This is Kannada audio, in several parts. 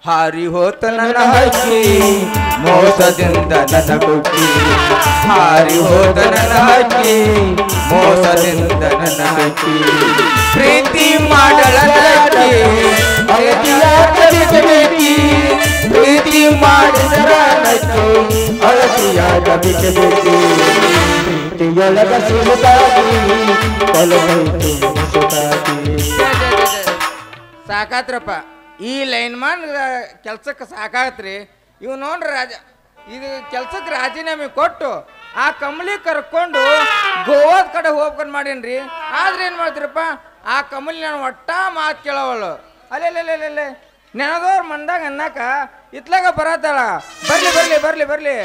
ಹಾರಿ ಹೋತ ನನ್ನ ಹಕ್ಕಿ ಮೋಸದಿಂದ ನನ್ನ ಕುಕ್ಕಿ ಹಾರಿ ಹೋತ ನನ್ನ ಹಕ್ಕಿ ಮೋಸದಿಂದ ನನ್ನ ಹಕ್ಕಿ ಪ್ರೀತಿ ಮಾಡಲ ನಕ್ಕಿ ಅಳತಿಯಾದ ಬಿಕಬೇಕಿ ಪ್ರೀತಿ ಮಾಡಿದರ ನಕ್ಕಿ ಅಳತಿಯಾದ ಬಿಕಬೇಕಿ ಪ್ರೀತಿಯೊಳಗ ಸಿಗುತ್ತಾಗಿ ಕೊಲಗೈತು ಮುಸುಕಾಗಿ ಸಾಕಾತ್ರಪ್ಪ ಈ ಲೈನ್ ಮಾನ್ ಕೆಲ್ಸಕ್ಕೆ ಸಾಕಾಗತ್ರಿ ಇವ್ ನೋಡ್ರಿ ರಾಜ ಇದು ಕೆಲ್ಸಕ್ಕೆ ರಾಜೀನಾಮೆ ಕೊಟ್ಟು ಆ ಕಮಲಿ ಕರ್ಕೊಂಡು ಗೋವಾದ ಕಡೆ ಹೋಗ್ಕೊಂಡು ಮಾಡೀನ್ರಿ ಆದ್ರೆ ಏನ್ ಮಾಡ್ತೀರಪ್ಪ ಆ ಕಮಲಿ ನಾನು ಒಟ್ಟ ಮಾತು ಕೇಳವಳು ಅಲ್ಲೆಲ್ಲೆಲ್ಲೆಲ್ಲೆ ನೆನದವ್ರ ಮಂದಾಗ ಅನ್ನಕ ಇತ್ಲಾಗ ಬರತ್ತಾಳ ಬರ್ಲಿ ಬರ್ಲಿ ಬರ್ಲಿ ಬರ್ಲಿ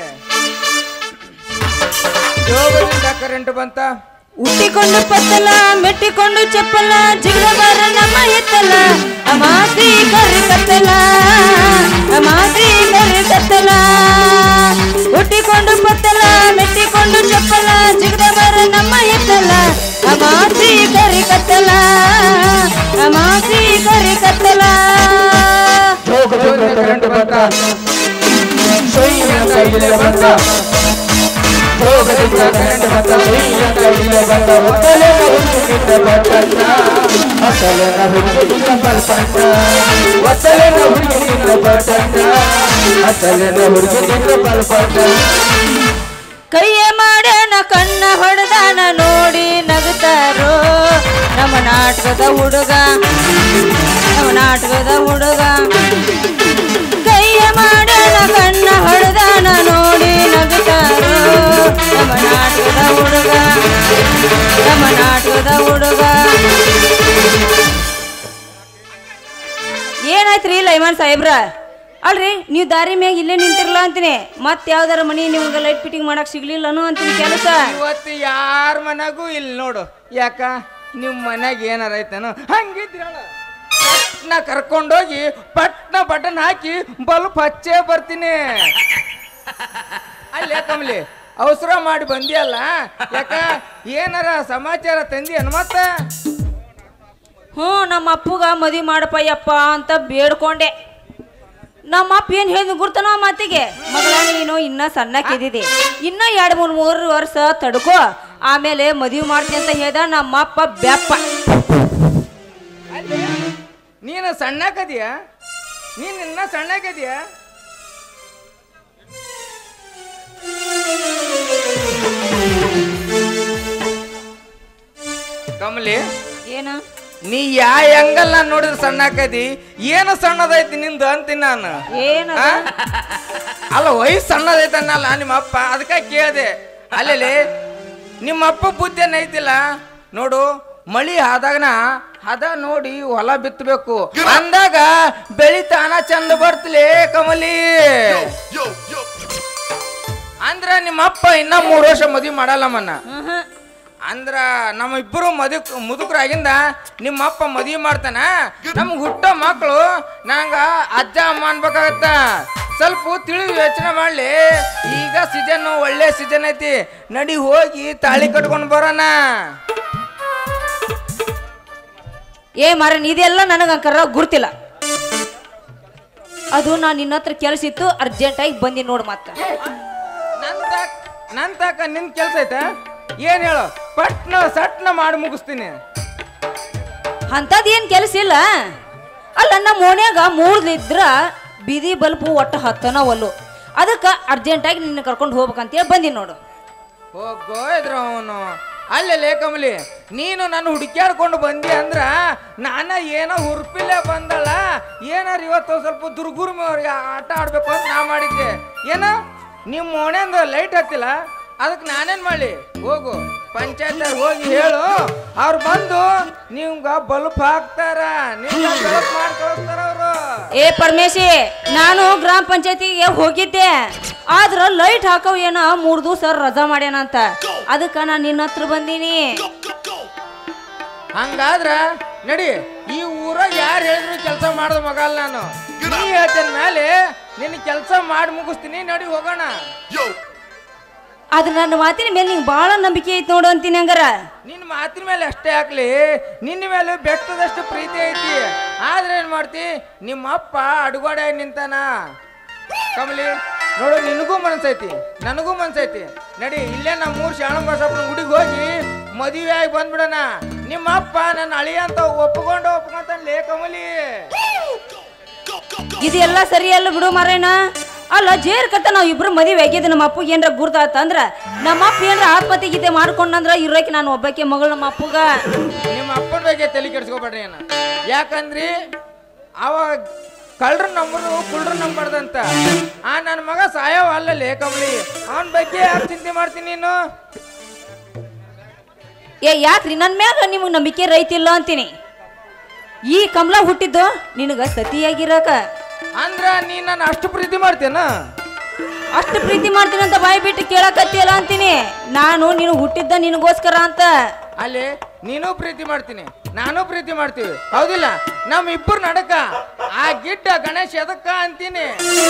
ಯೋಗದಿಂದ ಕರೆಂಟ್ ಬಂತ ಉಟ್ಟಿಕೊಂಡು ಪತ್ತಲ ಮೆಟ್ಟಿಕೊಂಡು ಚಪ್ಪಲ ಜಿಗದವರ ನಮ್ಮ ಎತ್ತಲ ಅಮಾಸಿ ಕರಿ ಕತ್ತಲ ಅಮಾಸಿ ಕರಿ ಕತ್ತಲ ಉಟ್ಟಿಕೊಂಡು ಪತ್ತಲ ಮೆಟ್ಟಿಕೊಂಡು ಚಪ್ಪಲ ಜಿಗದವರ ನಮ್ಮ ಎತ್ತಲ ಅಮಾಸಿ ಕರಿ ಕತ್ತಲ ಅಮಾಸಿ ಕರಿ ಕತ್ತಲ ಯೋಗದಿಂದ ಕರೆಂಟ್ ಬಂತ ಸೊಯ್ ಅಂತ ಇಲ್ಲೇ ಬಂತ ಯೋಗದಿಂದ ಕರೆಂಟ್ ಬಂತ ಸೊಯ್ ಅಂತ ಇಲ್ಲೇ ಬಂತ ಒತ್ತಲೆನ ಹುಡುಗಿನಿಂದ ಬರ್ತಂತ ಅಸಲೆನ ಹುಡುಗಿನಿಂದ ಬರ್ತಂತ ಒತ್ತಲೆನ ಹುಡುಗಿನಿಂದ ಬರ್ತಂತ ಅಸಲೆನ ಹುಡುಗಿನಿಂದ ಬರ್ತಂತ ಕೈಯ ಮಾಡನ ಕಣ್ಣ ಹೊಡೆದಾನ ನೋಡಿ ನಗುತ್ತಾರೋ ನಮ್ಮ ನಾಟಕದ ಹುಡುಗ ನಮ್ಮ ನಾಟಕದ ಹುಡುಗ ಕೈಯ ಮಾಡನ ಕಣ್ಣ ಹೊಡೆದಾನ ನೋಡಿ ನಗುತ್ತಾರೋ ನಮ್ಮ ನಾಟಕದ ಹುಡುಗ ನಮ್ಮ ನಾಟಕದ ಹುಡುಗ ಏನಾಯ್ತ್ರಿ ಲೈಮಾನ್ ಸಾಹೇಬ್ರ ಅಲ್ರಿ ನೀವು ದಾರಿ ಮ್ಯಾಗ ಇಲ್ಲೇ ನಿಂತಿರಲ್ಲ ಅಂತೀನಿ ಮತ್ತೆ ಯಾವ್ದಾರ ಮನಿ ನಿಮ್ಗೆ ಲೈಟ್ ಫಿಟ್ಟಿಂಗ್ ಮಾಡಕ್ ಸಿಗ್ಲಿಲ್ಲನೋ ಅಂತೀನಿ ಕೆಲಸ ಇವತ್ತು ಯಾರ ಮನೆಗೂ ಇಲ್ಲಿ ನೋಡು ಯಾಕ ನಿಮ್ಮ ಮನ್ಯಾಗ ಏನಾರ ಐತೇನೋ ಹಂಗಿದ್ರಲ್ಲ ಪಟ್ನ ಕರ್ಕೊಂಡೋಗಿ ಪಟ್ನ ಬಟನ್ ಹಾಕಿ ಬಲ್ಪ್ ಹಚ್ಚೇ ಬರ್ತೀನಿ ಅಲ್ಲೇ ಕಮಲಿ ಅವಸರ ಮಾಡಿ ಬಂದಿಯಲ್ಲ ಯಾಕ ಏನಾರ ಸಮಾಚಾರ ತಂದಿ ಮತ್ತ ಹ್ಞೂ ನಮ್ಮ ಅಪ್ಪಗ ಮದುವೆ ಮಾಡಪ್ಪ ಯಪ್ಪ ಅಂತ ಬೇಡ್ಕೊಂಡೆ ನಮ್ಮ ಅಪ್ಪ ಏನು ಹೇಳಿದ್ ಗುರ್ತನೋ ಆ ಮಾತಿಗೆ ಮಗಳ ನೀನು ಇನ್ನ ಸಣ್ಣಕ್ಕಿದ್ದಿದೆ ಇನ್ನ ಎರಡು ಮೂರು ಮೂರು ವರ್ಷ ತಡ್ಕೋ ಆಮೇಲೆ ಮದುವೆ ಮಾಡ್ತೀನಿ ಅಂತ ಹೇಳ್ದ ನಮ್ಮ ಅಪ್ಪ ಬ್ಯಾಪ್ಪ ನೀನು ಸಣ್ಣಕದಿಯ ನೀನು ಇನ್ನ ಸಣ್ಣಕದಿಯ ಕಮಲಿ ಏನು ನೀ ಯಾ ಹೆಂಗಲ್ಲ ನೋಡಿದ್ರೆ ಸಣ್ಣಕದಿ ಏನು ಸಣ್ಣದೈತಿ ನಿಂದು ಅಂತೀನಿ ನಾನು ಏನು ಆ? ಅಲ್ಲ ವಯಸ್ಸು ಸಣ್ಣದೈತೆ ಅನ್ನಲ್ಲ ನಿಮ್ಮ ಅಪ್ಪ ಅದಕ್ಕೆ ಕೇಳಿದೆ ಅಲ್ಲಲ್ಲಿ ನಿಮ್ಮ ಅಪ್ಪ ಬುದ್ಧಿ ಐತಿಲ್ಲ ನೋಡು ಮಳಿ ಆದಾಗನ ಹದ ನೋಡಿ ಹೊಲ ಬಿತ್ತಬೇಕು ಅಂದಾಗ ಬೆಳಿತಾನ ಚಂದ ಬರ್ತಲೇ ಕಮಲಿ ಅಂದ್ರ ನಿಮ್ಮ ಅಪ್ಪ ಇನ್ನ ಮೂರು ವರ್ಷ ಮದ್ವಿ ಮಾಡಲ್ಲಮ್ಮನ್ನ ಅಂದ್ರ ನಮ್ಮ ಇಬ್ಬರು ಮದು ಮುದುಕರಾಗಿಂದ ನಿಮ್ಮ ಅಪ್ಪ ಮದುವೆ ಮಾಡ್ತಾನ ನಮ್ಗೆ ಹುಟ್ಟೋ ಮಕ್ಕಳು ನಂಗ ಅಜ್ಜ ಅಮ್ಮ ಅನ್ಬೇಕಾಗತ್ತ ಸ್ವಲ್ಪ ತಿಳಿದು ಯೋಚನೆ ಮಾಡ್ಲಿ ಈಗ ಸೀಸನ್ ಒಳ್ಳೆ ಸೀಸನ್ ಐತಿ ನಡಿ ಹೋಗಿ ತಾಳಿ ಕಟ್ಕೊಂಡು ಬರೋಣ ಏ ಮಾರ ಇದೆಲ್ಲ ನನಗೆ ಅಂಕರ ಗುರ್ತಿಲ್ಲ ಅದು ನಾನು ನಿನ್ನ ಹತ್ರ ಕೆಲಸ ಇತ್ತು ಅರ್ಜೆಂಟಾಗಿ ಬಂದಿ ನೋಡು ಮತ್ತೆ ನನ್ ತಾಕ ನನ್ ತಾಕ ನಿನ್ ಕೆಲ್ಸ ಐತ ಏನ್ ಹೇಳು ಪಟ್ನ ಸಟ್ನ ಮಾಡಿ ಮುಗಿಸ್ತೀನಿ ಅಂಥದ್ದು ಏನು ಕೆಲಸ ಇಲ್ಲ ಅಲ್ಲ ನಮ್ಮ ಓಣ್ಯಾಗ ಮೂರ್ಲಿದ್ರ ಬೀದಿ ಬಲ್ಪು ಒಟ್ಟು ಹತ್ತನ ಒಲ್ಲು ಅದಕ್ಕೆ ಅರ್ಜೆಂಟಾಗಿ ನಿನ್ನ ಕರ್ಕೊಂಡು ಹೋಗ್ಬೇಕಂತೇಳಿ ಬಂದಿ ನೋಡು ಹೋಗೋ ಇದ್ರ ಅವನು ಅಲ್ಲೇ ಕಮಲಿ ನೀನು ನನ್ನ ಹುಡುಕ್ಯಾಡ್ಕೊಂಡು ಬಂದಿ ಅಂದ್ರ ನಾನ ಏನೋ ಹುರುಪಿಲ್ಲೇ ಬಂದಳ ಏನಾರ ಇವತ್ತು ಸ್ವಲ್ಪ ದುರ್ಗುರ್ಮಿ ಅವ್ರಿಗೆ ಆಟ ಆಡ್ಬೇಕು ಅಂತ ನಾ ಮಾಡಿದ್ದೆ ಏನ ನಿಮ್ಮ ಮನೆಯಿಂದ ಲೈಟ್ ಹತ್ತಿಲ್ಲ ಅದಕ್ಕೆ ನಾನೇನ್ ಮಾಡಲಿ ಹೋಗು ಪಂಚಾಯತ್ ಹೋಗಿ ಹೇಳು ಅವ್ರು ಬಂದು ನಿಮ್ಗ ಬಲ್ಪ್ ಹಾಕ್ತಾರ ನಿಮ್ಗ ಬಲ್ಪ್ ಮಾಡಿ ಕಳಿಸ್ತಾರ ಅವರು ಏ ಪರಮೇಶಿ ನಾನು ಗ್ರಾಮ ಪಂಚಾಯತಿಗೆ ಹೋಗಿದ್ದೆ ಆದ್ರ ಲೈಟ್ ಹಾಕವ್ ಏನ ಮೂರ್ ದಿವಸ ರಜಾ ಮಾಡ್ಯಾನಂತ ಅದಕ್ಕೆ ನಾನು ನಿನ್ನ ಹತ್ರ ಬಂದೀನಿ ಹಂಗಾದ್ರ ನಡಿ ಈ ಊರಾಗ ಯಾರು ಹೇಳಿದ್ರು ಕೆಲಸ ಮಾಡ್ದ ಮಗ ಅಲ್ಲ ನಾನು ನೀ ಹೇಳ್ತೇನೆ ಮೇಲೆ ನಿನ್ನ ಕೆಲಸ ಮಾಡಿ ಮುಗಿಸ್ತೀನಿ ನಡಿ ಹೋಗೋಣ ಅದು ನನ್ನ ಮಾತಿನ ಮೇಲೆ ನಿಂಗೆ ಭಾಳ ನಂಬಿಕೆ ಐತಿ ನೋಡು ಅಂತೀನಿ ಹಂಗಾರ ನಿನ್ನ ಮಾತಿನ ಮೇಲೆ ಅಷ್ಟೇ ಹಾಕ್ಲಿ ನಿನ್ನ ಮೇಲೆ ಬೆಟ್ಟದಷ್ಟು ಪ್ರೀತಿ ಐತಿ ಆದ್ರೆ ಏನ್ ಮಾಡ್ತಿ ನಿಮ್ಮ ಅಪ್ಪ ಅಡುಗೋಡೆ ನಿಂತಾನ ಕಮಲಿ ನೋಡು ನಿನಗೂ ಮನಸ್ಸೈತಿ ನನಗೂ ಮನಸ್ಸೈತಿ ನಡಿ ಇಲ್ಲೇ ನಮ್ಮ ಮೂರು ಶಾಣ ಬಸಪ್ಪನ ಗುಡಿಗೆ ಹೋಗಿ ಮದುವೆ ಆಗಿ ಬಂದ್ಬಿಡೋಣ ನಿಮ್ಮ ಅಪ್ಪ ನನ್ನ ಅಳಿಯ ಅಂತ ಒಪ್ಕೊಂಡು ಒಪ್ಕೊಂತಾನೆ ಕಮಲಿ ಇದೆಲ್ಲ ಸರಿಯಲ್ಲ ಬಿಡು ಮಾರೇನ ಅಲ್ಲ ಜೇರ್ ಕಟ್ಟ ನಾವ್ ಇಬ್ರು ಮದುವೆ ಆಗಿದ್ದು ನಮ್ಮ ಅಪ್ಪಗೆ ಏನ್ರ ಗುರ್ತಾತ ಅಂದ್ರ ನಮ್ಮ ಅಪ್ಪ ಏನ್ರ ಆತ್ಮಹತ್ಯೆ ಗೀತೆ ಮಾಡ್ಕೊಂಡಂದ್ರ ಇರೋಕೆ ನಾನು ಒಬ್ಬಾಕೆ ಮಗಳು ನಮ್ಮ ಅಪ್ಪಗ ನಿಮ್ಮ ಅಪ್ಪನ ಬಗ್ಗೆ ತಲೆ ಕೆಡ್ಸ್ಕೊಬೇಡ್ರಿ ಏನ ಯಾಕಂದ್ರಿ ಅವ ಕಳ್ರ ನಂಬರು ಕುಳ್ರ ನಂಬರ್ದಂತ ಆ ನನ್ನ ಮಗ ಸಾಯವ ಅಲ್ಲಲ್ಲಿ ಕಮಲಿ ಅವನ ಬಗ್ಗೆ ಯಾಕೆ ಚಿಂತೆ ಮಾಡ್ತೀನಿ ನೀನು ಏ ಯಾಕ್ರಿ ನನ್ ಮ್ಯಾಗ ನಿಮಗ್ ನಂಬಿಕೆ ರೈತಿಲ್ಲ ಅಂತೀನಿ ಈ ಕಮಲ ಹುಟ್ಟಿದ್ದು ನಿನಗ ಸತಿಯಾಗಿರಕ ಅಂದ್ರ ನೀ ನನ್ನ ಅಷ್ಟು ಪ್ರೀತಿ ಮಾಡ್ತೇನ ಅಷ್ಟು ಪ್ರೀತಿ ಮಾಡ್ತೀನಿ ಅಂತ ಬಾಯಿ ಬಿಟ್ಟು ಕೇಳಕತ್ತಿಯಲ್ಲ ಅಂತೀನಿ ನಾನು ನೀನು ಹುಟ್ಟಿದ್ದ ನಿನಗೋಸ್ಕರ ಅಂತ ಅಲ್ಲಿ ನೀನು ಪ್ರೀತಿ ಮಾಡ್ತೀನಿ ನಾನು ಪ್ರೀತಿ ಮಾಡ್ತೀವಿ ಹೌದಿಲ್ಲ ನಮ್ಮ ಇಬ್ಬರು ನಡಕ ಆ ಗಿಡ್ಡ ಗಣೇಶ್ ಎದಕ್ಕ ಅಂತೀನಿ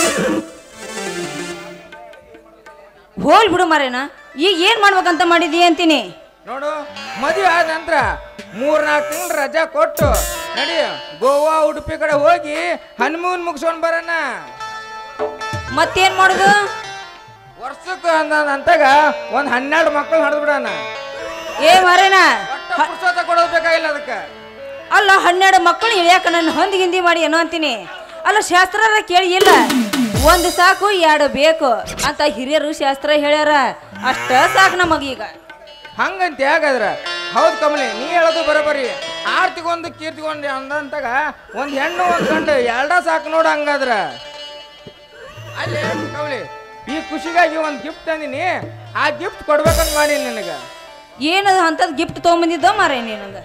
ಹೋಲ್ ಬಿಡು ಮಾರೇನ ಈಗ ಏನ್ ಮಾಡ್ಬೇಕಂತ ಮಾಡಿದಿ ಅಂತೀನಿ ನೋಡು ಮದುವೆ ಆದ ನಂತರ ಮೂರ್ನಾಲ್ಕು ತಿಂಗಳು ರಜಾ ಕೊಟ್ಟು ನಡಿ ಗೋವಾ ಉಡುಪಿ ಕಡೆ ಹೋಗಿ ಹನುಮೂನ್ ಮುಗಿಸ್ಕೊಂಡ್ ಬರೋಣ ಮತ್ತೇನ್ ಮಾಡುದು ವರ್ಷಕ್ಕೆ ಅಂದ ಅಂತಾಗ ಒಂದ್ ಹನ್ನೆರಡು ಮಕ್ಕಳು ಹಡ್ದು ಬಿಡೋಣ ಏ ಮಾರೇನ ಒಟ್ಟ ಪುಸ್ತಕ ಕೊಡೋದು ಬೇಕಾಗಿಲ್ಲ ಅದಕ್ಕೆ ಅಲ್ಲ ಹನ್ನೆರಡು ಮಕ್ಕಳು ಇಳಿಯಾಕ ನನ್ನ ಹೊಂದಿ ಗಿಂದಿ ಮಾಡಿ ಏನೋ ಅಂತೀನಿ ಅಲ್ಲ ಶಾಸ್ತ್ರ ಕೇಳಿ ಇಲ್ಲ ಒಂದು ಸಾಕು ಎರಡು ಬೇಕು ಅಂತ ಹಿರಿಯರು ಶಾಸ್ತ್ರ ಹೇಳ್ಯಾರ ಅಷ್ಟ ಸಾಕು ನಮಗೀಗ ಹಂಗಂತ ಹೇಗಾದ್ರ ಹೌದು ಕಮಲಿ ನೀ ಹೇಳೋದು ಬರೋಬರಿ ಆರ್ತಿಗೊಂದು ಕೀರ್ತಿಗೊಂದು ಅಂದಂತಾಗ ಒಂದ್ ಹೆಣ್ಣು ಒಂದ್ ಗಂಡು ಎರಡ ಸಾಕು ನೋಡು ಹಂಗಾದ್ರ ಅಲ್ಲಿ ಕಮಲಿ ಈ ಖುಷಿಗಾಗಿ ಒಂದ್ ಗಿಫ್ಟ್ ತಂದಿನಿ ಆ ಗಿಫ್ಟ್ ಕೊಡ್ಬೇಕಂತ ಮಾಡಿ ನಿನಗ ಏನದು ಅಂಥದ್ದು ಗಿಫ್ಟ್ ತೊಗೊಂಬಂದಿದ್ದ ಮಾರೇ ನಿನಗ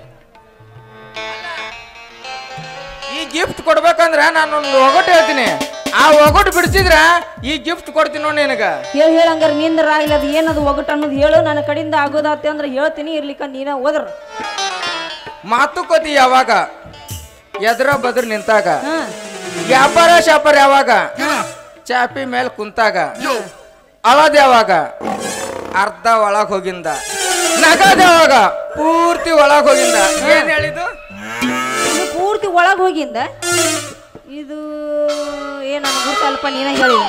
ಈ ಗಿಫ್ಟ್ ಕೊಡ್ಬೇಕಂದ್ರ ನಾನು ಒಂದು ಒಗಟು ಹೇಳ್ತೀನಿ ಆ ಒಗಟು ಬಿಡಿಸಿದ್ರ ಈ ಗಿಫ್ಟ್ ಕೊಡ್ತೀನಿ ನೋಡಿ ನಿನಗ ಹೇಳಿ ಹೇಳಿ ಹಂಗಾರೆ ನಿಂದ್ರ ಆಗ್ಲಿ ಅದು ಏನದು ಒಗಟು ಅನ್ನೋದು ಹೇಳು ನನ್ನ ಕಡೆಯಿಂದ ಆಗೋದಾತೆ ಅಂದ್ರೆ ಹೇಳ್ತೀನಿ ಇರ್ಲಿಕ್ಕ ನೀನ ಹೋದ್ರ ಮಾತುಕತೆ ಯಾವಾಗ ಎದ್ರ ಬದ್ರ ನಿಂತಾಗ ಹಾ ವ್ಯಾಪಾರ ಶಾಪಾರ ಯಾವಾಗ ಚಾಪಿ ಮೇಲೆ ಕುಂತಾಗ ಅಳದ ಯಾವಾಗ ಅರ್ಧ ಒಳಗ್ ಹೋಗಿಂದ ನಗದ ಯಾವಾಗ ಪೂರ್ತಿ ಒಳಗ್ ಹೋಗಿಂದ ಏನ್ ಹೇಳಿದ್ದು ಇದು ಪೂರ್ತಿ ಒಳಗೆ ಹೋಗಿಂದ ಇದು ಏನನ್ನ ಗುರ್ತಲ್ಪ ನೀನ ಹೇಳಿ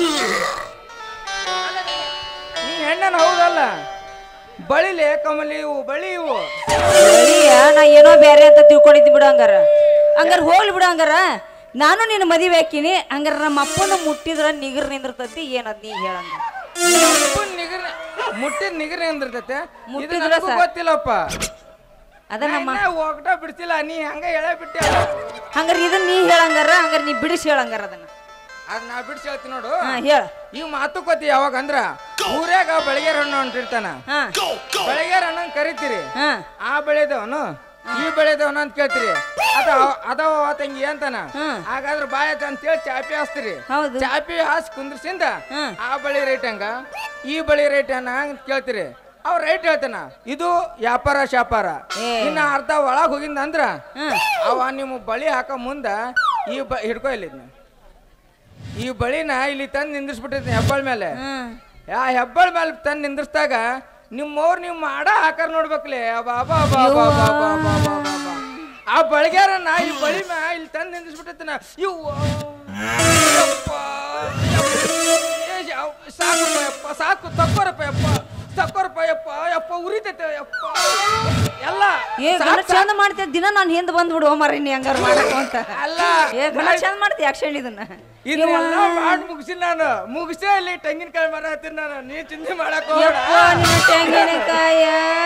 ನೀ ಹೆಣ್ಣನ್ ಹೌದಲ್ಲ ಬಳಿಲೆ ಕಮಲಿ ಇವು ಬಳಿ ಇವು ಅಯ್ಯ, ನಾ ಏನೋ ಬೇರೆ ಅಂತ ತಿಳ್ಕೊಂಡಿದ್ದಿ ಬಿಡು ಹಂಗಾರ ಹಂಗಾರ ಹೋಗ್ಲಿ ಬಿಡು ಹಂಗಾರ ನಾನು ನಿನ್ನ ಮದುವೆ ಹಾಕಿನಿ ಹಂಗಾರ ನಮ್ಮ ಅಪ್ಪನ ಮುಟ್ಟಿದ್ರ ನಿಗರ್ ನಿಂದಿರ್ತತಿ ಏನದ್ ನೀ ಹೇಳಂಗ ಅಪ್ಪನ್ ನಿಗರ್ ಮುಟ್ಟಿದ ನಿಗರ್ ಎಂದಿರ್ತೈತೆ ಇದು ಮುಟ್ಟಿದ್ರ ನನಗೂ ಸಾಕ್. ಗೊತ್ತಿಲ್ಲಪ್ಪ ಅದ ನಮ್ಮ ಒಗಟ ಬಿಡ್ತಿಲ್ಲ ನೀ ಹಂಗ ಹೇಳೇ ಬಿಟ್ಟೆ ಹಂಗಾರ ಇದನ್ನ ನೀ ಹೇಳಂಗಾರ ಹಂಗಾರ ನೀ ಬಿಡಿಸಿ ಹೇಳಂಗಾರ ಅದನ್ನ ಅದ್ ನಾ ಬಿಡ್ಸಿ ಹೇಳ್ತೀನಿ ನೋಡು ಹಾ ಹೇಳ ಈ ಮಾತುಕತೆ ಯಾವಾಗ ಅಂದ್ರ ಊರ್ಯಾಗ ಬೆಳಗ್ಗೆ ಹಣ್ಣು ಹೊಂಟಿರ್ತಾನ ಹಾ ಬೆಳಗ್ಗೆ ಹಣ್ಣನ್ ಕರಿತೀರಿ ಹಾ ಆ ಬೆಳೆದವನು ಈ ಬೆಳೆದವನು ಅಂತ ಕೇಳ್ತೀರಿ ಅದ ಅದಾವ ತಂಗಿ ಅಂತಾನ ಹ್ಮ್. ಹಾಗಾದ್ರೆ ಬಾಯತ ಅಂತೇಳಿ ಚಾಪಿ ಹಾಸ್ತೀರಿ ಹೌದು ಚಾಪಿ ಹಾಸ್ ಕುಂದ್ರಸಿಂದ ಹ್ಮ್. ಆ ಬಳಿ ರೇಟ್ ಹಂಗ ಈ ಬಳಿ ರೇಟ್ ಹಂಗ ಅಂತ ಕೇಳ್ತೀರಿ ಅವ್ ರೈಟ್ ಹೇಳ್ತಾನ ಇದು ವ್ಯಾಪಾರ ಶಾಪಾರ ಏ. ಇನ್ನ ಅರ್ಧ ಒಳಗ್ ಹೋಗಿಂದ ಅಂದ್ರ ಹ್ಮ್ ಅವ ನಿಮ್ಮ ಬಳಿ ಹಾಕ ಮುಂದ ಈ ಬ ಹಿಡ್ಕೊ ಇಲ್ಲಿ ಇದ್ನ. ಈ ಬಳಿನ ಇಲ್ಲಿ ತಂದು ನಿಂದಿರ್ಸ್ಬಿಟ್ಟಿರ್ತೀನಿ ಹೆಬ್ಬಳ ಮೇಲೆ ಹ್ಮ್ ಆ ಹೆಬ್ಬಳ ಮೇಲೆ ತಂದು ನಿಂದಿರ್ಸ್ದಾಗ ನಿಮ್ಮವ್ರು ನೀವು ಮಾಡ ಆಕಾರ ನೋಡ್ಬೇಕ್ಲೆ ಅಬ್ಬಾ ಅಬ್ಬಾ ಅಬ್ಬಾ ಅಬ್ಬಾ ಅಬ್ಬಾ ಅಬ್ಬಾ ಅಬ್ಬಾ ಅಬ್ಬಾ ಅಬ್ಬಾ ಅಬ್ಬಾ. ಆ ಬಳಿಗ್ಯಾರನ್ನ ಈ ಬಳಿ ಮ್ಯಾ ಇಲ್ಲಿ ತಂದು ನಿಂದಿರ್ಸ್ಬಿಟ್ಟಿರ್ತಾನ ಇವು ಯಪ್ಪ, ಯಪ್ಪ. ಏ, ಯಾವ- ಸಾಕಪ್ಪ ಯಪ್ಪ ಸಾಕು ತಕ್ಕೋರಪ್ಪ ಯಪ್ಪ ತಕ್ಕೋರಪ್ಪ ಯಪ್ಪ ಯಪ್ಪ ಉರಿತೈತೆ ಯಪ್ಪ ಎಲ್ಲ ಏ ಗಣ ಸಾಕ್ ಸಾಕ್. ಚಂದ ಮಾಡ್ತೀಯ ದಿನ ನಾನು ಹಿಂದ್ ಬಂದ್ಬಿಡು ಮರಿ ನೀ ಹಂಗಾರ ಮಾಡಕು ಅಂತ ಅಲ್ಲ ಏ ಗಣ ಚಂದ ಮಾಡ್ತೀಯ ಆಕ್ಷನ್ ಇದನ್ನ ಇದನ್ನೆಲ್ಲ ಮಾಡಿ ಮುಗಿಸಿ ನಾನು ಮುಗಿಸೇ ಇಲ್ಲಿ ತೆಂಗಿನಕಾಯಿ ಮರ ಹತ್ತೀನಿ ನಾನು ನೀ ಚಿಂತೆ ಮಾಡಕ್ ಹೋಗ್ಬೇಡ. ಯಪ್ಪ ನಿನ್ನ ತೆಂಗಿನಕಾಯ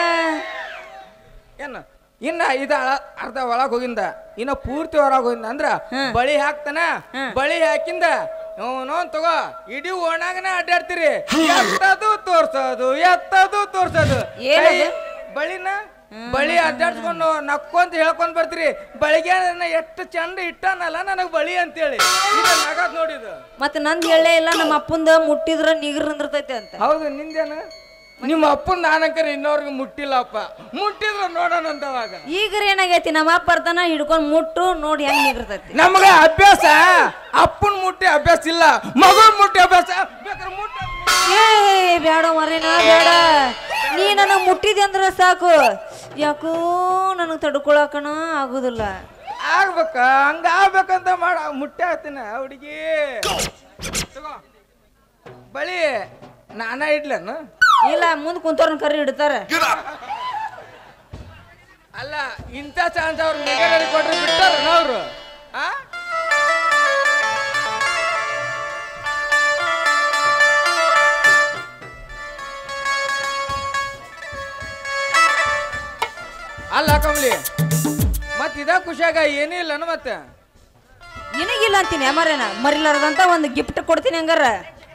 ಏನು ಇನ್ನ ಇದ ಅಳ- ಅರ್ಧ ಒಳಗ್ ಹೋಗಿಂದ ಇನ್ನ ಪೂರ್ತಿ ಹೊರಗ್ ಹೋಗಿಂದ ಅಂದ್ರ ಹ್ಮ್. ಬಳಿ ಹಾಕ್ತಾನ ಹ್ಮ್. ಬಳಿ ಹಾಕಿಂದ ಅವನು ತಗೋ ಇಡೀ ಓಣಾಗನ ಅಡ್ಡಾಡ್ತೀರಿ ಎತ್ತದು ತೋರ್ಸೋದು ಎತ್ತದು ತೋರ್ಸೋದು ಏನದು? ಕೈ- ಬಳಿನ ಬಳಿ ಅಡ್ಡಾಡ್ಸ್ಕೊಂಡು ನಕ್ಕೊಂತ ಹೇಳ್ಕೊಂಡ್ ಬರ್ತೀರಿ ಬಳಿಗೆ ಎಷ್ಟು ಚಂದ ಇಟ್ಟಾನಲ್ಲ ನನಗ್ ಬಳಿ ಅಂತೇಳಿ ಇದು ನಗದ್ ನೋಡಿದು ಮತ್ತ ನಂದ್ ಹೇಳೇ ಇಲ್ಲ ನಮ್ಮ ಅಪ್ಪಂದ ಮುಟ್ಟಿದ್ರ ನಿಗರ್ ನಿಂದಿರ್ತೈತೆ ಅಂತ ಹೌದು ನಿಂದೇನು ನಿಮ್ಮ ಅಪ್ಪನ ನಾನಕರ ಇನ್ನೋರ್ಗೆ ಮುಟ್ಟಿಲ್ಲಪ್ಪ ಮುಟ್ಟಿದ್ರ ನೋಡೋಣ ಅಂತವಾಗ ಈಗ ಏನಾಗೈತಿ ನಮ್ಮ ಅಪ್ಪ ಬರ್ತಾನ ಹಿಡ್ಕೊಂಡ್ ಮುಟ್ಟು ನೋಡಿ ಹೆಂಗ್ ನಿಗಿರ್ತೈತಿ ನಮಗೆ ಅಭ್ಯಾಸ ಅಪ್ಪನ ಮುಟ್ಟಿ ಅಭ್ಯಾಸ ಇಲ್ಲ ಮಗನ ಮುಟ್ಟಿ ಅಭ್ಯಾಸ ಬೇಕಾದ್ರೆ ಮುಟ್ಟ ಏ ಬೇಡ ಮರೇನ ಬೇಡ ನೀ ನನಗ್ ಮುಟ್ಟಿದೆ ಅಂದ್ರ ಸಾಕು ಯಾಕೋ ನನಗ್ ತಡ್ಕೊಳಕಣ ಆಗುದಿಲ್ಲ ಆಗ್ಬೇಕ ಹಂಗ ಆಗ್ಬೇಕಂತ ಮಾಡ ಮುಟ್ಟೆ ಹಾಕ್ತೀನ ಹುಡುಗಿ ತಗೋ ಬಳಿ ನಾನ ಇಡ್ಲೇನು ಇಲ್ಲ ಮುಂದ್ ಕುಂತವ್ರನ್ನ ಕರಿ ಇಡ್ತಾರ ಅಲ್ಲ ಇಂಥ ಚಾನ್ಸ್ ಅವ್ರು ನೆಗಡಿ ಕೊಟ್ರೆ ಬಿಟ್ಟಾರ ಅವ್ರು ಆ ಅಲ್ಲ ಕಮಲಿ ಮತ್ ಇದ ಖುಷಿಯಾಗ ಏನೂ ಇಲ್ಲನ ಮತ್ತೆ ನಿನಗಿಲ್ಲ ಅಂತೀನಿ ಅಮರೇನ ಮರಿಲಾರದಂತ ಒಂದು ಗಿಫ್ಟ್ ಕೊಡ್ತೀನಿ ಹಂಗಾರ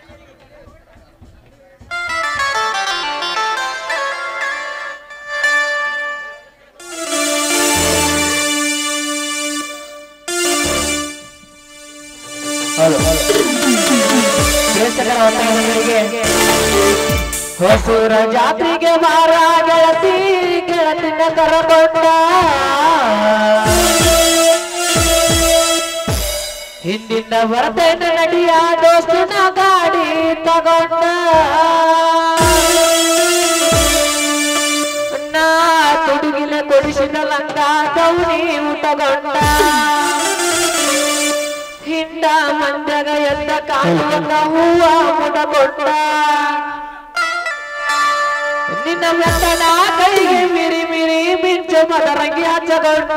ಹೊಸೂರ ಜಾತ್ರೆಗೆ ಬಾರ ಗೆಳತಿ ಗೆಳತಿನ ಕರಕೊಂಡ ಹಿಂದಿಂದ ಬರ್ತೇನೆ ನಡಿಯ ದೋಸ್ತನ ಗಾಡಿ ತಗೊಂಡ ನಾ ತುಡುಗಿನ ಕೊಡಿಸಿದ ಲಂಗ ದೌನಿ ತಗೊಂಡ ಹಿಂಡ ಮಂದಗ ಎದ್ದ ಕಾಲುವಂಗ ಹೂವ ಮುಡಕೊಂಡ ನಿನ್ನ ಮೆತ್ತನ ಕೈಗೆ ಮಿರಿ ಮಿರಿ ಮಿಂಚು ಮದರಂಗಿ ಹಚ್ಚಗೊಂಡ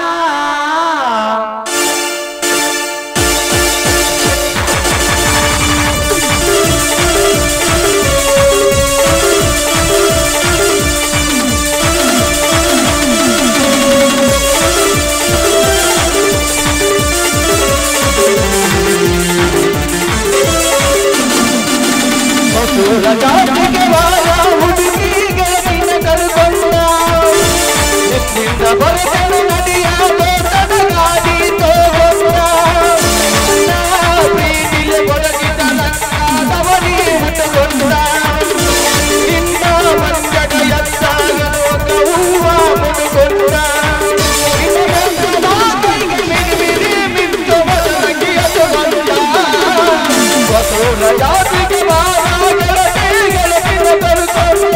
ಹೊಸೂರ ಜಾತಿಗೆ ಬಾರ ಹುಡುಗಿ ಗೆಳತಿನ ಕರ್ಕೊಂಡ ಎತ್ತಿಂದ ಬರ್ತೇನೆ ನದಿಯ ತೋಟದ ಗಾಡಿ ತೋಗೊಂಡ ನಾ ಪ್ರೀತಿಗೆ ಒಳಗಿದ ನನ್ನದವನಿ ಹುಟ್ಟುಕೊಂಡ ನಿನ್ನ ಮಂಜಗ ಎತ್ತಾಗ ಹೂವ ಮುಡುಕೊಂಡ ನಿನ್ನ ಗಂಧದ ಕೈಗೆ ಮಿರಿ ಮಿರಿ ಮಿಂಚು ಮದರಂಗಿ ಹಚ್ಚುಕೊಂಡ ಹೊಸೂರ ಜಾತಿಗೆ ಬಾರ ಗೆಳತಿ ಗೆಳತಿನ ಕರ್ಕೊಂಡ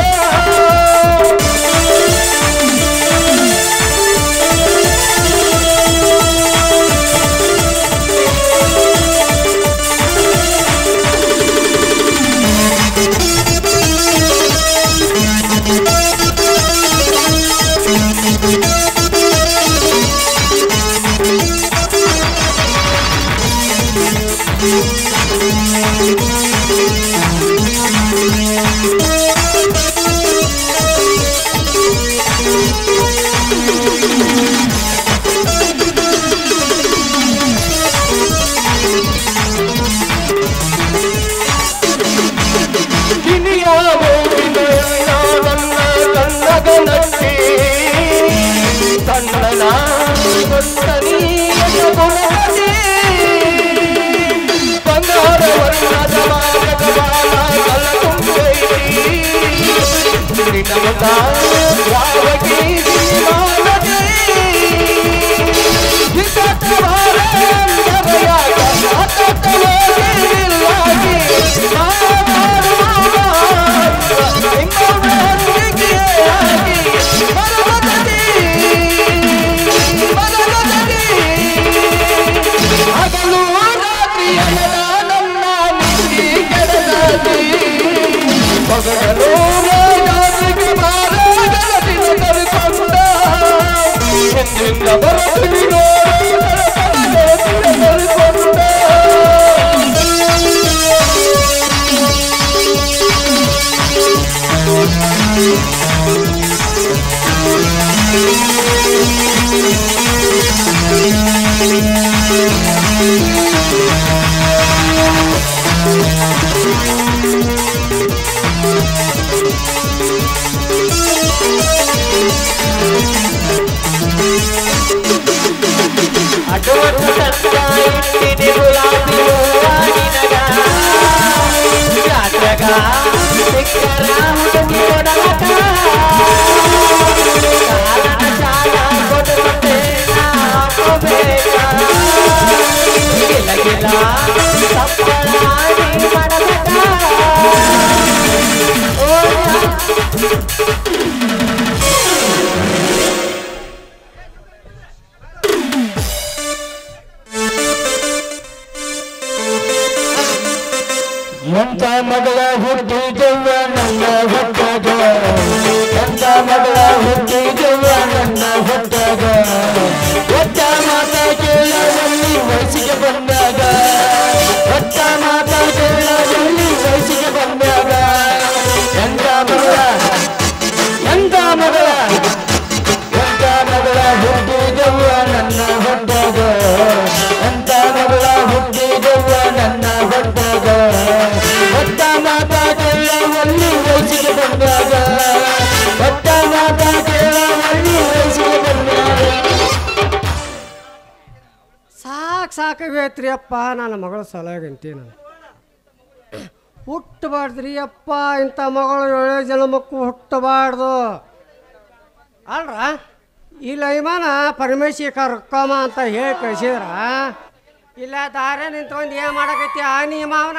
ಕಿನಿಯ ಗೋವಿನ ನನ್ನ ಕನ್ನಗ ನಟ್ಟಿ ತನ್ನನ ಗೊತ್ತನೀಯ ಗುಣದಿ ಬಂಗಾರ ವರ್ಣದ ಮಾನಕ ಬಾಲ ಕಲ ತುಂಬೈತಿ ನಿನ್ನಮತ ಯಾವಗಿ ಮಾನದಿ ಹಿತತವಾರ ನಗಯಾಗ ಅತತವಾಗಿಲ್ಲಾಗಿ ಹಗಲು ರಾತ್ರಿಯಲ್ಲ ನನ್ನ ನಿಂದಿ ಕೆಡದಾಗಿ ಮಗನೂ ರಾಜಾಜಿಗೆ ಬಾರ ಗೆಳತಿನ ಕರೆಕೊಂಡ ಹಿಂದಿಂದ ಬರುತ್ತೀನಿ ಗೆಳತಿನ ಕರೆಕೊಂಡ ಅಡ್ಡವಟ್ಟು ತಂದ ಇಟ್ಟಿನಿ ಗುಲಾಬಿ ಹೂವ ನಿನಗ ಜಾತ್ರೆಗ ಸಿಕ್ಕರ ಹುಡುಗಿ ಒಡಲಾಟ ಕಾರಣ ಚಾಲ ಕೊಡುವಂತೆ ನಾವು ಬೇಕ ಗಿಲ ಗಿಲ ತಪ್ಪಳ ನೀ ಮಾಡಬೇಕ ಓ ಯಾ- ಎಂತ ಮಗಳ ಹುಟ್ಟಿದೆವ್ವ ನನ್ನ ಹೊಟ್ಟಗ ಎಂತ ಮಗಳ ಹುಟ್ಟಿದೆವ್ವ ನನ್ನ ಹೊಟ್ಟಗ ಒಟ್ಟ ಮಾತ ಕೇಳದಲ್ಲಿ ವಯಸ್ಸಿಗೆ ಬಂದಾಗ ಒಟ್ಟ ಮಾತ ಕೇಳದಲ್ಲಿ ವಯಸ್ಸಿಗೆ ಬಂದಾಗ ಎಂತ ಮಗಳ ಎಂತ ಮಗಳ ಎಂತ ಮಗಳ ಹುಟ್ಟಿದೆವ್ವ ನನ್ನ ಹೊಟ್ಟಗ ಎಂತ ಮಗಳ ಹುಟ್ಟಿದೆವ್ವ ನನ್ನ ಹೊಟ್ಟಗ ಒಟ್ಟ ಮಾತ ಕೇಳವಲ್ಲಿ ವಯಸ್ಸಿಗೆ ಬಂದಾಗ ಒಟ್ಟ ಮಾತ ಕೇಳವಲ್ಲಿ ವಯಸ್ಸಿಗೆ ಬಂದಾಗ ಸಾಕು ಸಾಕಾಗೈತ್ರಿ ಅಪ್ಪ ನನ್ನ ಮಗಳ ಸಲಹೆಗಂತಿ ನಾನು ಹುಟ್ಟಬಾರ್ದ್ರಿ ಅಪ್ಪ ಇಂಥ ಮಗಳು ಏಳೇ ಜನ್ಮಕ್ಕೂ ಹುಟ್ಟಬಾರ್ದು ಅಲ್ರ ಈ ಲೈಮಾನ ಪರಮೇಶಿ ಕರ್ಕಮ್ಮ ಅಂತ ಹೇಳಿ ಕಳಿಸಿದ್ರ ಇಲ್ಲ ದಾರೆ ನಿಂತ್ಕೊಂಡು ಏನು ಮಾಡಕೈತಿ ಆ ನೀ ಮಾವನ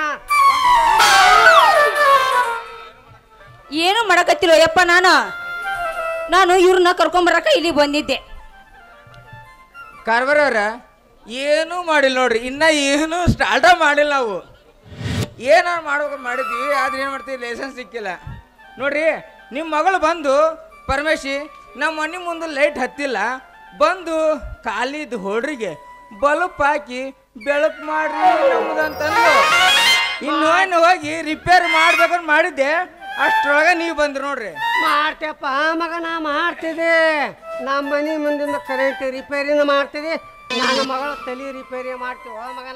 ಏನು ಮಾಡಕತ್ತಿರೋ ಯಪ್ಪ ನಾನು ನಾನು ಇವ್ರನ್ನ ಕರ್ಕೊಂಬರಕ ಇಲ್ಲಿ ಬಂದಿದ್ದೆ ಕಾರ್ಬಾರವ್ರ ಏನೂ ಮಾಡಿಲ್ಲ ನೋಡ್ರಿ ಇನ್ನ ಏನೂ ಸ್ಟಾರ್ಟ ಮಾಡಿಲ್ಲ ನಾವು ಏನಾರು ಮಾಡ್ಬೇಕು ಮಾಡಿದ್ವಿ ಆದ್ರೆ ಏನು ಮಾಡ್ತೀವಿ ಲೈಸೆನ್ಸ್ ಸಿಕ್ಕಿಲ್ಲ ನೋಡ್ರಿ ನಿಮ್ಮ ಮಗಳು ಬಂದು ಪರಮೇಶಿ ನಮ್ಮ ಮನೆ ಮುಂದೆ ಲೈಟ್ ಹತ್ತಿಲ್ಲ ಬಂದು ಖಾಲಿದ್ ಹೋಡ್ರಿಗೆ ಬಲ್ಪ್ ಹಾಕಿ ಬೆಳಕು ಮಾಡ್ರಿ ನಮ್ಮದಂತಂದು ಇನ್ನು ಇನ್ನು ಹೋಗಿ ರಿಪೇರ್ ಮಾಡ್ಬೇಕಂತ ಮಾಡಿದ್ದೆ ಅಷ್ಟ್ರೊಳಗೆ ನೀವು ಬಂದ್ರಿ ನೋಡ್ರಿ ಮಾಡ್ತೇಪ್ಪ ಮಗನ ಮಾಡ್ತಿದ್ದೆ ನಮ್ಮ ಮನೆ ಮುಂದಿನ ಕರೆಂಟ್ ರಿಪೇರಿನ ಮಾಡ್ತಿದ್ದೆ ನನ್ನ ಮಗಳ ತಲೆ ರಿಪೇರಿ ಮಾಡ್ತೀವ ಮಗನ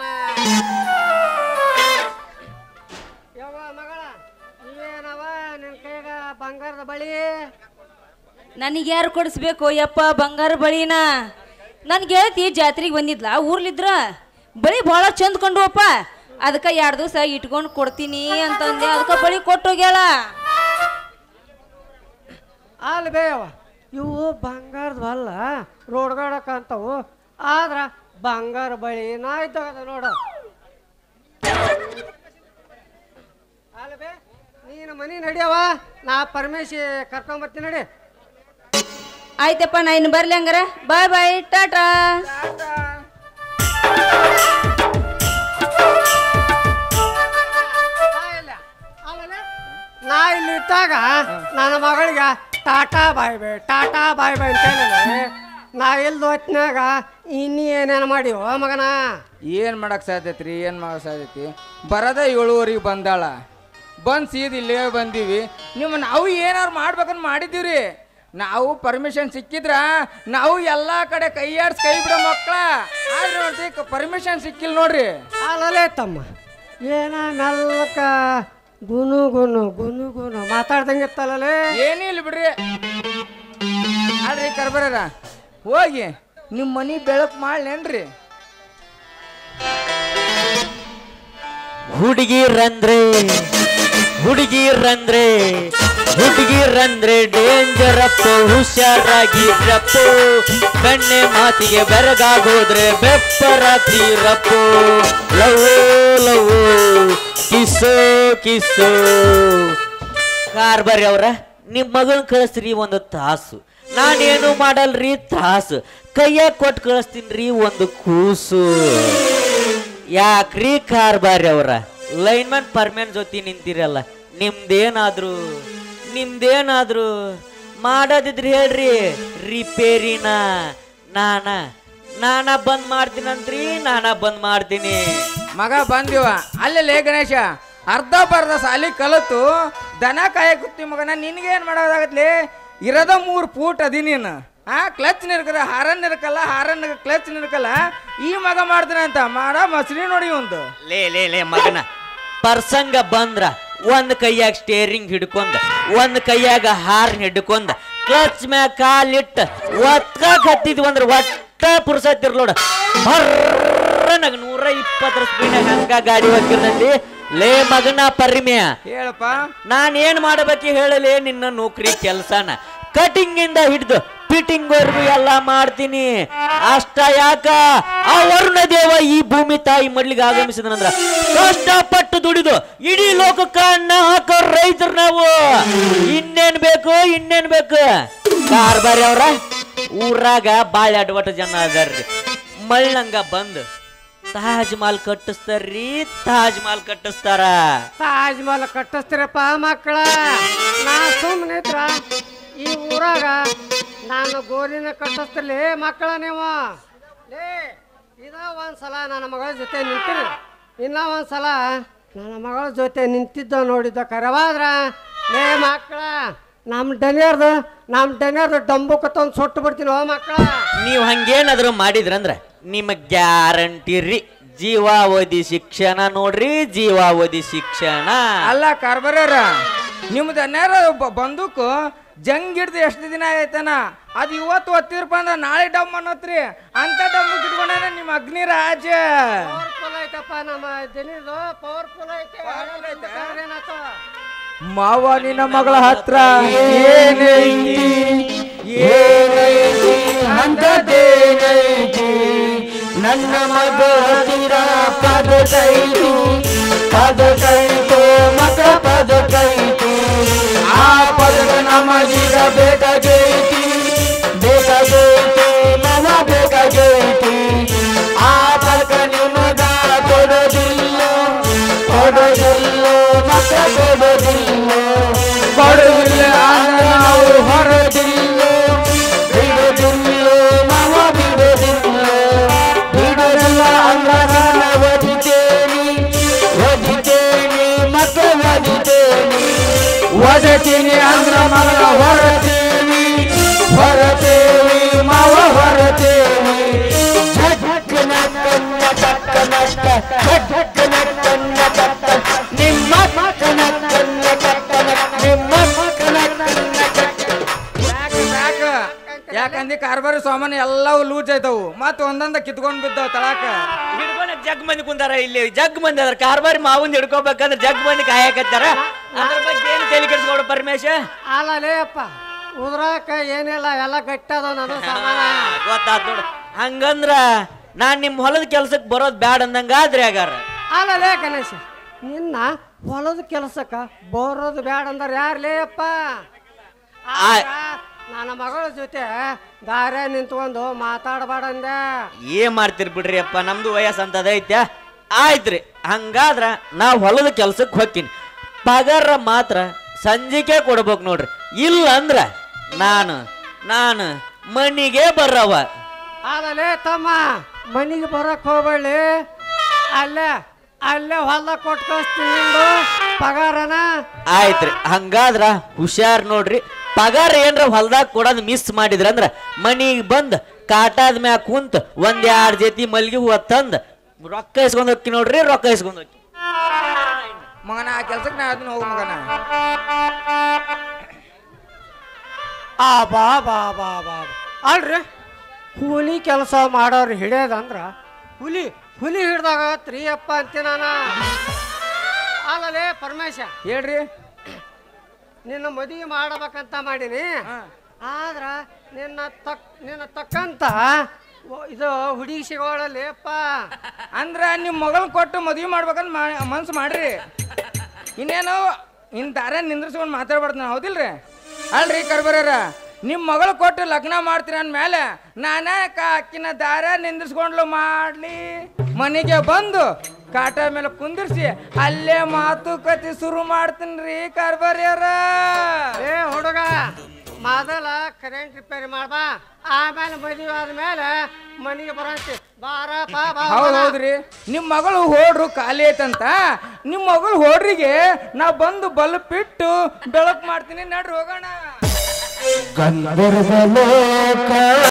ಯವ್ವ ಮಗಳ ನೀವೇನವ ನಿನ್ನ ಕೈಗ ಬಂಗಾರದ ಬಳಿ ನನಗೆ ಯಾರು ಕೊಡಿಸ್ಬೇಕು ಯಪ್ಪ ಬಂಗಾರ ಬಳಿನ ನನ್ನ ಗೆಳತಿ ಜಾತ್ರೆಗೆ ಬಂದಿದ್ಲ ಊರ್ಲಿದ್ರ ಬಳಿ ಭಾಳ ಚಂದ ಕಂಡುವಪ್ಪ ಅದಕ್ಕೆ ಎರಡು ದಿವಸ ಇಟ್ಕೊಂಡು ಕೊಡ್ತೀನಿ ಅಂತಂದೆ ಅದಕ್ಕೆ ಬಳಿ ಕೊಟ್ಟೋಗ್ಯಾಳ ಅಲ್ಲಿ ಬೇಯವ ಇವು ಬಂಗಾರದ ಅಲ್ಲ ರೋಡ್ಗಾಡಕ್ಕಂತವು ಆದ್ರ ಬಂಗಾರ ಬಳಿ ನಾ ಇದ್ದಾಗ ನೋಡ ಅಲ್ಲಿ ಬೇ ನೀನು ಮನೆ ನಡಿಯವ ನಾ ಪರಮೇಶಿ ಕರ್ಕೊಂಬರ್ತೀನಿ ನಡಿ ಆಯ್ತಪ್ಪ ನಾ ಇನ್ನು ಬರ್ಲಿ ಹಂಗಾರ ಬಾಯ್ ಬಾಯ್ ಟಾಟಾ ಬಾ ಇಲ್ಲ. ಆಮೇಲೆ ನಾ ಇಲ್ಲಿ ಇದ್ದಾಗ ನನ್ನ ಮಗಳಿಗೆ tata bye bye tata bye bye ಅಂತ ಹೇಳಿದ್ರೆ ನಾ ಇಲ್ಲಿ ಹೊತ್ನಾಗ ಇನ್ನಿ ಏನೇನು ಮಾಡಿವ ಮಗನ ಏನು ಮಾಡಕ್ ಸಾಧ್ಯತೆ ರೀ ಏನು ಮಾಡಕ್ ಸಾಧ್ಯತೆ ಬರೋದ ಏಳುವರೆಗೆ ಬಂದಾಳ ಬಂದು ಸೀದ ಇಲ್ಲೇ ಬಂದೀವಿ ನಿಮ್ಮ ನಾವು ಏನಾರು ಮಾಡ್ಬೇಕಂತ ಮಾಡಿದ್ದೀವಿ ನಾವು ಪರ್ಮಿಷನ್ ಸಿಕ್ಕಿದ್ರ ನಾವು ಎಲ್ಲ ಕಡೆ ಕೈಯಾಡ್ಸ್ ಕೈ ಬಿಡೋ ಮಕ್ಕಳ ಆದ್ರೆ ನೋಡ್ತಿ ಪರ್ಮಿಷನ್ ಸಿಕ್ಕಿಲ್ಲ ನೋಡ್ರಿ ಅಲ್ಲಲೇ ತಮ್ಮ ಏನ ಮೆಲ್ಲಕ ಗುನು ಗುನು ಗುನು ಗುನು ಮಾತಾಡ್ದಂಗಿತ್ತಲ್ಲಲೇ ಏನಿಲ್ಲ ಬಿಡ್ರಿ ಅಲ್ರಿ ಕರ್ಬರ ಹೋಗಿ ನಿಮ್ಮ ಮನೆ ಬೆಳಕು ಮಾಡ್ಲೇನ್ರಿ ಹುಡುಗಿರಂದ್ರೆ ಹುಡುಗಿರಂದ್ರೆ ಹುಡುಗಿರಂದ್ರೆ ಡೇಂಜರ್ ಅಪ್ಪ ಹುಷಾರಾಗಿರಪ್ಪು ಬೆಣ್ಣೆ ಮಾತಿಗೆ ಬೆರಗಾಗೋದ್ರೆ ಬೆಪ್ಪರಾಗ್ತೀರಪ್ಪು ಲವ್ ಲವ್ ಕಿಸೋ ಕಿಸೋ ಕಾರ್ಬಾರಿ ಅವ್ರ ನಿಮ್ಮ ಮಗನ ಕಳಿಸ್ರಿ ಒಂದು ತಾಸು ನಾನೇನು ಮಾಡಲ್ರಿ ತಾಸು ಕೈಯಾಗ ಕೊಟ್ಟು ಕಳಿಸ್ತೀನಿ ಒಂದು ಕೂಸು ಯಾಕ್ರಿ ಕಾರ್ಬಾರಿ ಅವ್ರ ಲೈನ್ಮನ್ ಪರ್ಮನೆಂಟ್ ಜೊತೆ ನಿಂತಿರಲ್ಲ ನಿಮ್ದೇನಾದ್ರು ನಿಮ್ದೇನಾದ್ರು ಮಾಡೋದಿದ್ರಿ ಹೇಳ್ರಿ ರಿಪೇರಿನ ನಾನ ನಾನ ಬಂದ್ ಮಾಡ್ತೀನಂತ್ರಿ ನಾನ ಬಂದ್ ಮಾಡ್ತೀನಿ ಮಗ ಬಂದಿವ ಅಲ್ಲೇ ಗಣೇಶ ಅರ್ಧ ಬರ್ಧ ಸಾಲಿ ಕಲತು ದನ ಕಾಯ ಕುತ್ತಿ ಮಗನ ನಿನ್ಗೇನ್ ಮಾಡೋದಾಗತ್ಲಿ ಇರದ ಮೂರು ಫೂಟ್ ಅದಿ ನೀನು ಆ ಕ್ಲಚ್ ನಿರ್ಕದ ಹಾರನ್ ನಿರ್ಕಲ್ಲ ಹಾರನ್ ಕ್ಲಚ್ ನಿರ್ಕಲ್ಲ ಈ ಮಗ ಮಾಡ್ತಾನೆ ಅಂತ ಮಾಡ ಮಸ್ರಿ ನೋಡಿ ಒಂದು ಲೇ ಲೇ ಲೇ ಮಗನ ಪರ್ಸಂಗ ಬಂದ್ರ ಒಂದ್ ಕೈಯಾಗ ಸ್ಟೇರಿಂಗ್ ಹಿಡ್ಕೊಂಡ ಒಂದ್ ಕೈಯಾಗ ಹಾರ್ನ್ ಹಿಡ್ಕೊಂಡ ಕ್ಲಚ್ ಮ್ಯಾಗ ಕಾಲಿಟ್ಟ ಒತ್ಕಾಕ್ ಹತ್ತಿದ್ವಿ ಅಂದ್ರ ಒಟ್ಟ ಪುರ್ಸತ್ತಿರ್ಲೋಡ ಬರ್ರನಾಗ ನೂರ ಇಪ್ಪತ್ತರ ಸ್ಪೀಡ್ ಹಂಗ ಗಾಡಿ ಹೋಗಿರ್ತೈತಿ ಲೇ ಮಗನ ಪರಿಮ್ಯ ಹೇಳಪ್ಪ ನಾನ್ ಏನ್ ಮಾಡಬೇಕು ಹೇಳಲೇ ನಿನ್ನ ನೌಕರಿ ಕೆಲ್ಸನ ಕಟಿಂಗ್ ಇಂದ ಹಿಡಿದು ಫಿಟ್ಟಿಂಗ್ ವರ್ಗು ಎಲ್ಲ ಮಾಡ್ತೀನಿ ಅಷ್ಟ ಯಾಕ ಆ ವರುಣ ದೇವ ಈ ಭೂಮಿ ತಾಯಿ ಮಡ್ಲಿಗೆ ಆಗಮಿಸಿದನಂದ್ರ ಕಷ್ಟಪಟ್ಟು ದುಡಿದು ಇಡೀ ಲೋಕಕ್ಕ ಅನ್ನ ಹಾಕೋ ರೈತರು ನಾವು ಇನ್ನೇನ್ ಬೇಕು ಇನ್ನೇನ್ ಬೇಕು ಕಾರ್ಬಾರಿ ಅವ್ರ ಊರಾಗ ಬಾಳ ಅಡ್ವಟ ಜನ ಅದಾರ್ರಿ ಮಳ್ಳಂಗ ಬಂದು ತಾಜ್ ಮಹಲ್ ಕಟ್ಟಿಸ್ತಾರ್ರಿ ತಾಜ್ ಮಹಲ್ ಕಟ್ಟಿಸ್ತಾರ ತಾಜ್ ಮಹಲ್ ಕಟ್ಟಿಸ್ತೀರಪ್ಪ ಮಕ್ಕಳ ನಾ ಸುಮ್ಮನೆ ಇದ್ರ ಈ ಊರಾಗ ನಾನು ಗೋರಿನ ಕಟ್ಟಿಸ್ತಿರ್ಲಿ ಮಕ್ಕಳ ನೀವು ಲೇ ಇದ ಒಂದ್ಸಲ ನನ್ನ ಮಗಳ ಜೊತೆ ನಿಂತಿರಿ ಇನ್ನ ಒಂದ್ಸಲ ನನ್ನ ಮಗಳ ಜೊತೆ ನಿಂತಿದ್ದ ನೋಡಿದ್ದ ಕರವಾದ್ರ ಲೇ ಮಕ್ಕಳ ನಮ್ಮ ಡನಿಯರ್ದು ನಮ್ಮ ಡನಿಯರ್ದು ಡಂಬುಕ ತಂದು ಸುಟ್ಟು ಬಿಡ್ತೀನಿ ಓ ಮಕ್ಕಳ ನೀವು ಹಂಗೇನಾದ್ರು ಮಾಡಿದ್ರಂದ್ರ ನಿಮ್ಮ ಗ್ಯಾರಂಟಿ ರೀ ಜೀವಾವಧಿ ಶಿಕ್ಷಣ ನೋಡ್ರಿ ಜೀವಾವಧಿ ಶಿಕ್ಷಣ ಅಲ್ಲ ಕಾರ್ಬಾರ್ಯಾರ ನಿಮ್ದು ಅನ್ಯಾರ ಬಂದೂಕು ಜಂಗ್ ಹಿಡ್ದು ಎಷ್ಟು ದಿನ ಆಯ್ತನ ಅದು ಇವತ್ತು ಒತ್ತಿರಪ್ಪ ಅಂದ್ರೆ ನಾಳೆ ಡಮ್ ಅನ್ನತ್ರಿ ಅಂತ ಡಮ್ ಇಟ್ಕೊಂಡಾನ ನಿಮ್ಮ ಅಗ್ನಿ ರಾಜ ಪವರ್ಫುಲ್ ಐತಪ್ಪ ನಮ್ಮ ದನಿದು ಪವರ್ಫುಲ್ ಐತೆ ಏನಾಯ್ತು ಮಾವ ನಿನ್ನ ಮಗಳ ಹತ್ರ ಏನೈತಿ ಏನೈತಿ ಅಂತದೇನೈತಿ ನನ್ನ ಮಗಳ ಪದ ಕೈತು ಪದ ಕೈತು ಮಗ ಪದ ಕೈತು ಆ ಪದದ ನಮಗೀಗ ಬೇಕಾಗೈತಿ ಬೇಕಾಗೈತಿ ನಮ ಬೇಕಾಗೈತಿ ಆ ಪದಕ ನಿಮಗ ಕೊಡೋದಿಲ್ಲ ಕೊಡೋದಿಲ್ಲ ಮತ ಕೊಡೋದಿಲ್ಲ ಕೊಡೋದಿಲ್ಲ ಆಗ ನಾವು ಹೊರದಿಲ್ಲ ಬಿಡೋದಿಲ್ಲ ನಾವು ಬಿಡೋದಿಲ್ಲ ಬಿಡೋದಿಲ್ಲ ಅಂಗ ನಾನು ಒದಿತೇನಿ ಒದಿತೇನಿ ಮತ್ತೆ ಒದಿತೇನಿ ಒದತೀನಿ ಅಂದ್ರ ಮಗ ಹೊರತೇವಿ ಹೊರತೇವಿ ಮಾವ ಹೊರತೇವಿ ಝಕ್ಕನ ಕನ್ನ ಟಕ್ಕ ನಷ್ಟ ಝಕ್ಕನ ಕನ್ನ ಟಕ್ಕ ನಿಮ್ಮ ಮಕ್ಕನ ಕನ್ನ ಟಕ್ಕ ನಿಮ್ಮ ಮಕ್ಕನ ಕನ್ನ ಟಕ್ಕ ಯಾಕಂದ್ರೆ ಕಾರ್ಬಾರಿ ಸಾಮಾನು ಎಲ್ಲವೂ ಲೂಜ್ ಆಯ್ತವು ಮತ್ತ ಒಂದೊಂದ ಕಿತ್ಕೊಂಡ್ ಬಿದ್ದಾವ ತಳಾಕ ಹಿಡ್ಕೊಂಡ್ ಜಗ್ ಮಂದಿ ಕುಂತಾರ ಇಲ್ಲಿ ಜಗ್ ಮಂದಿ ಅದ್ರ ಕಾರ್ಬಾರಿ ಮಾವನ್ ಹಿಡ್ಕೋಬೇಕಂದ್ರೆ ಜಗ್ ಮಂದಿ ಕಾಯಕತ್ತಾರ ಅದ್ರ ಬಗ್ಗೆ ಏನು ತಲೆ ಕೆಡಿಸ್ಕೊಡು ಪರಮೇಶ ಅಲ್ಲಲೇ ಅಪ್ಪ ಉದ್ರಾಕ ಏನಿಲ್ಲ ಎಲ್ಲ ಗಟ್ಟದ ನನ್ನ ಸಾಮಾನ ಗೊತ್ತಾತ್ ನೋಡು ಹಂಗಂದ್ರ ನಾನ್ ನಿಮ್ ಹೊಲದ ಕೆಲ್ಸಕ್ ಬರೋದ್ ಬ್ಯಾಡ ಅಂದಂಗ ಆದ್ರಿ ಆಗಾರ ಅಲ್ಲಲೇ ಗಣೇಶ ನಿನ್ನ ಹೊಲದ ಕೆಲಸಕ್ಕ ಬರೋದು ಬ್ಯಾಡ ಅಂದ್ರ ಯಾರ್ಲೇ ಅಪ್ಪ ಆದ್ರ ನನ್ನ ಮಗಳ ಜೊತೆ ದಾರ್ಯ ನಿಂತ್ಕೊಂಡು ಮಾತಾಡಬೇಡ ಅಂದೆ ಏನ್ ಮಾಡ್ತೀರಿ ಬಿಡ್ರಿ ಅಪ್ಪ ನಮ್ದು ವಯಸ್ಸು ಅಂತದ ಐತ್ಯಾ ಆಯ್ತ್ರಿ ಹಂಗಾದ್ರ ನಾ ಹೊಲದ ಕೆಲ್ಸಕ್ ಹೋಗ್ತೀನಿ ಪಗಾರ ಮಾತ್ರ ಸಂಜಿಕೆ ಕೊಡ್ಬೇಕು ನೋಡ್ರಿ ಇಲ್ಲ ಅಂದ್ರ ನಾನು ನಾನು ಮನಿಗೆ ಬರವ ಅಲ್ಲಲೇ ತಮ್ಮ ಮನಿಗೆ ಬರಕ್ ಹೋಗ್ಬೇಡಿ ಅಲ್ಲೇ ಅಲ್ಲೇ ಹೊಲ ಕೊಟ್ಟು ಕಳಿಸ್ತೀನಿ ನಿಂದು ಪಗಾರನ ಆಯ್ತ್ರಿ ಹಂಗಾದ್ರ ಹುಷಾರ್ ನೋಡ್ರಿ ಪಗಾರ ಏನ್ರ ಹೊಲ್ದಾಗ ಕೊಡೋದ್ ಮಿಸ್ ಮಾಡಿದ್ರಂದ್ರ ಮನಿಗ್ ಬಂದ್ ಕಾಟಾದ ಮ್ಯಾಗ ಕುಂತ್ ಒಂದ್ ಎರಡ್ ಜೊತೆ ಮಲ್ಗಿ ಹೂವ ತಂದ್ ರೊಕ್ಕ ಇಸ್ಕೊಂಡ್ ಹೋಗ್ತಿ ನೋಡ್ರಿ ರೊಕ್ಕ ಇಸ್ಕೊಂಡ್ ಹೋಗ್ತಿ ಮಗನ ಆ ಕೆಲ್ಸಕ್ಕೆ ನಾ ಅದನ್ನ ಹೋಗು ಮಗನ ಆ ಬಾ ಬಾ ಬಾ ಬಾ ಬಾ. ಅಲ್ರಿ ಕೂಲಿ ಕೆಲಸ ಮಾಡೋರು ಹಿಡಿಯೋದಂದ್ರ ಹುಲಿ ಹುಲಿ ಹಿಡ್ದಾಗತ್ರಿ ಅಪ್ಪ ಅಂತೀನಿ ನಾನು ಅಲ್ಲಲೇ ಪರಮೇಶ ಹೇಳ್ರಿ ನಿನ್ನ ಮದುವೆ ಮಾಡಬೇಕಂತ ಮಾಡೀನಿ ಹಾ. ಆದ್ರ ನಿನ್ನ ತಕ್ ನಿನ್ನ ತಕ್ಕಂತ ಒ- ಇದು ಹುಡುಗಿ ಸಿಗೋಳಲ್ಲಿ ಅಪ್ಪ ಅಂದ್ರ ನಿಮ್ಮ ಮಗಳ್ ಕೊಟ್ಟು ಮದ್ವಿ ಮಾಡ್ಬೇಕಂತ ಮಾ- ಮನ್ಸು ಮಾಡ್ರಿ ಇನ್ನೇನು ಇನ್ ದಾರ ನಿಂದ್ರಿಸ್ಕೊಂಡು ಮಾತಾಡ್ಬಾರ್ದು ನಾವು ಹೌದಿಲ್ರಿ ಅಲ್ರಿ ಕರ್ಬರ್ಯಾರ ನಿಮ್ಮ ಮಗಳು ಕೊಟ್ಟು ಲಗ್ನ ಮಾಡ್ತೀರ ಅಂದ್ಮೇಲೆ ನಾನೇ ಕ- ಅಕ್ಕಿನ ದಾರ ನಿಂದ್ರಿಸ್ಕೊಂಡ್ಲು ಮಾಡ್ಲಿ ಮನೆಗೆ ಬಂದು ಕಾಟ ಮೇಲೆ ಕುಂದಿರ್ಸಿ ಅಲ್ಲೇ ಮಾತುಕತೆ ಶುರು ಮಾಡ್ತೀನಿ ರೀ ಕಾರ್ಬಾರ್ಯಾರ ಏ ಹುಡುಗ ಮೊದಲ ಕರೆಂಟ್ ರಿಪೇರಿ ಮಾಡ್ಬಾ ಆಮೇಲೆ ಮದುವೆ ಆದ್ಮೇಲೆ ಮನೆಗೆ ಬರಂತಿ ಬಾರಪ್ಪ ಬಾ ಹೌದ್ ಹೌದ್ರಿ ನಿಮ್ಮ ಮಗಳು ಹೋಡ್ರು ಖಾಲಿ ಐತಂತ ನಿಮ್ಮ ಮಗಳು ಹೋಡ್ರಿಗೆ ನಾ ಬಂದು ಬಲ್ಪ್ ಇಟ್ಟು ಬೆಳಕ್ ಮಾಡ್ತೀನಿ ನಡ್ರಿ ಹೋಗೋಣ